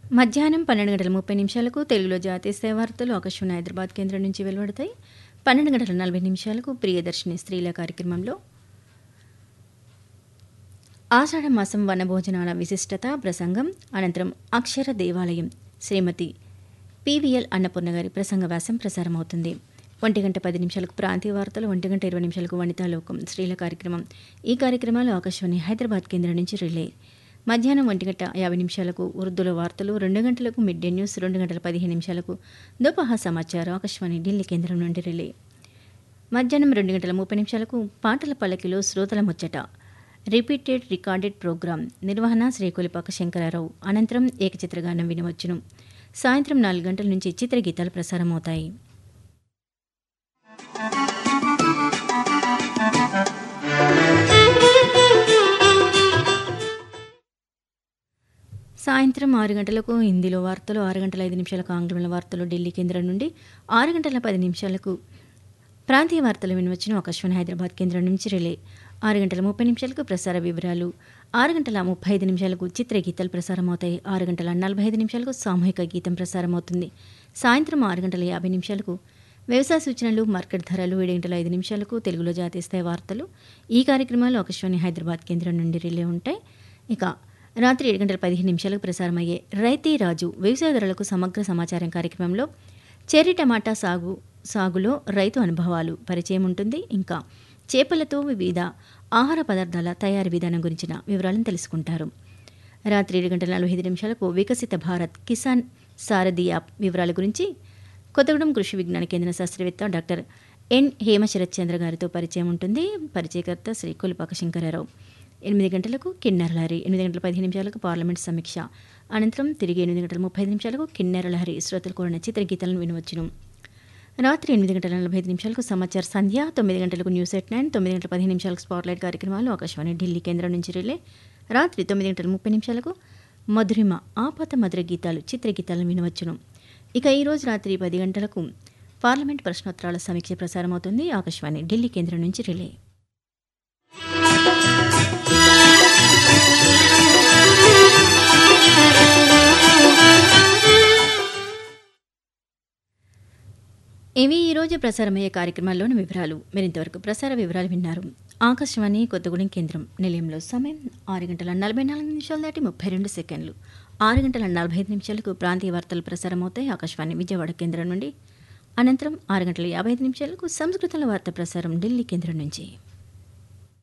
మధ్యాహ్నం పన్నెండు గంటల ముప్పై నిమిషాలకు తెలుగులో జాతీయ స్థాయి వార్తలు ఆకాశవాణి హైదరాబాద్ కేంద్రం నుంచి వెలువడతాయి పన్నెండు గంటల నలభై నిమిషాలకు ప్రియదర్శిని స్త్రీల కార్యక్రమంలో ఆషాఢ మాసం వనభోజనాల విశిష్టత ప్రసంగం అనంతరం అక్షర దేవాలయం శ్రీమతి పివిఎల్ అన్నపూర్ణ గారి ప్రసంగ వ్యాసం ప్రసారమవుతుంది ఒంటి గంట పది నిమిషాలకు ప్రాంతీయ వార్తలు ఒంటి గంట ఇరవై నిమిషాలకు వనితాలోకం స్త్రీల కార్యక్రమం ఈ కార్యక్రమాలు ఆకాశవాణి హైదరాబాద్ కేంద్రం నుంచి రిలే మధ్యాహ్నం ఒంటి గంట యాభై నిమిషాలకు ఉర్దూలో వార్తలు రెండు గంటలకు మిడ్ డే న్యూస్ రెండు గంటల పదిహేను నిమిషాలకు దోపహా సమాచారం ఆకాశవాణి ఢిల్లీ కేంద్రం నుండి రిలే మధ్యాహ్నం రెండు గంటల ముప్పై నిమిషాలకు పాటల పల్లకిలో శ్రోతల ముచ్చట రిపీటెడ్ రికార్డెడ్ ప్రోగ్రాం నిర్వహణ శ్రీకొలిపాక శంకరారావు అనంతరం ఏకచిత్రగానం వినవచ్చును సాయంత్రం నాలుగు గంటల నుంచి చిత్రగీతాలు ప్రసారమవుతాయి సాయంత్రం ఆరు గంటలకు హిందీలో వార్తలు ఆరు గంటల ఐదు నిమిషాలకు ఆంగ్లంలో వార్తలు ఢిల్లీ కేంద్రం నుండి ఆరు గంటల పది నిమిషాలకు ప్రాంతీయ వార్తలు వినవచ్చిన ఆకాశవాణి హైదరాబాద్ కేంద్రం నుంచి రిలే ఆరు గంటల ముప్పై నిమిషాలకు ప్రసార వివరాలు ఆరు గంటల ముప్పై ఐదు నిమిషాలకు చిత్రగీతాలు ప్రసారమవుతాయి ఆరు గంటల నలభై ఐదు నిమిషాలకు సామూహిక గీతం ప్రసారమవుతుంది సాయంత్రం ఆరు గంటల యాభై నిమిషాలకు వ్యవసాయ సూచనలు మార్కెట్ ధరలు ఏడు గంటల ఐదు నిమిషాలకు తెలుగులో జాతీయ స్థాయి వార్తలు ఈ కార్యక్రమాలు ఆకాశవాణి హైదరాబాద్ కేంద్రం నుండి రిలే ఉంటాయి ఇక రాత్రి ఏడు గంటల పదిహేను నిమిషాలకు ప్రసారమయ్యే రైతీ రాజు వ్యవసాయదారులకు సమగ్ర సమాచారం కార్యక్రమంలో చెర్రీ టమాటా సాగు సాగులో రైతు అనుభవాలు పరిచయం ఉంటుంది ఇంకా చేపలతో వివిధ ఆహార పదార్థాల తయారీ విధానం గురించిన వివరాలను తెలుసుకుంటారు రాత్రి ఏడు గంటల నలభై ఐదు నిమిషాలకు వికసిత భారత్ కిసాన్ సారథి యాప్ వివరాల గురించి కొత్తగూడెం కృషి విజ్ఞాన కేంద్ర శాస్త్రవేత్త డాక్టర్ ఎన్ హేమశరత్ చంద్ర గారితో పరిచయం ఉంటుంది పరిచయకర్త శ్రీ కొలిపాక శంకరారావు ఎనిమిది గంటలకు కిన్నెర లహరి ఎనిమిది గంటల పదిహేను నిమిషాలకు పార్లమెంట్ సమీక్ష అనంతరం తిరిగి ఎనిమిది గంటల ముప్పై ఐదు నిమిషాలకు కిన్నెర లహరి శ్రోతలు కోరిన చిత్రగీతాలను వినవచ్చును రాత్రి ఎనిమిది గంటల నలభై ఐదు నిమిషాలకు సమాచార సంధ్య తొమ్మిది గంటలకు న్యూస్ ఎట్ నైన్ తొమ్మిది గంటల పదిహేను నిమిషాలకు స్పాట్లైట్ కార్యక్రమాలు ఆకాశవాణి ఢిల్లీ కేంద్రం నుంచి రిలే రాత్రి తొమ్మిది గంటల ముప్పై నిమిషాలకు మధురిమ ఆపాత మధుర గీతాలు చిత్రగీతాలను వినవచ్చును ఇక ఈ రోజు రాత్రి పది గంటలకు పార్లమెంట్ ప్రశ్నోత్తరాల సమీక్ష ప్రసారమవుతుంది ఆకాశవాణి ఢిల్లీ కేంద్రం నుంచి రిలే ఇవి ఈరోజు ప్రసారమయ్యే కార్యక్రమాల్లోని వివరాలు మీరు ఇంతవరకు ప్రసార వివరాలు విన్నారు ఆకాశవాణి కొత్తగూడెం కేంద్రం నిలయంలో సమయం ఆరు గంటల నలభై నాలుగు నిమిషాలు దాటి ముప్పై రెండు సెకండ్లు ఆరు గంటల నలభై ఐదు నిమిషాలకు ప్రాంతీయ వార్తలు ప్రసారమవుతాయి ఆకాశవాణి విజయవాడ కేంద్రం నుండి అనంతరం ఆరు గంటల యాభై ఐదు నిమిషాలకు సంస్కృతంలో వార్త ప్రసారం ఢిల్లీ కేంద్రం నుంచి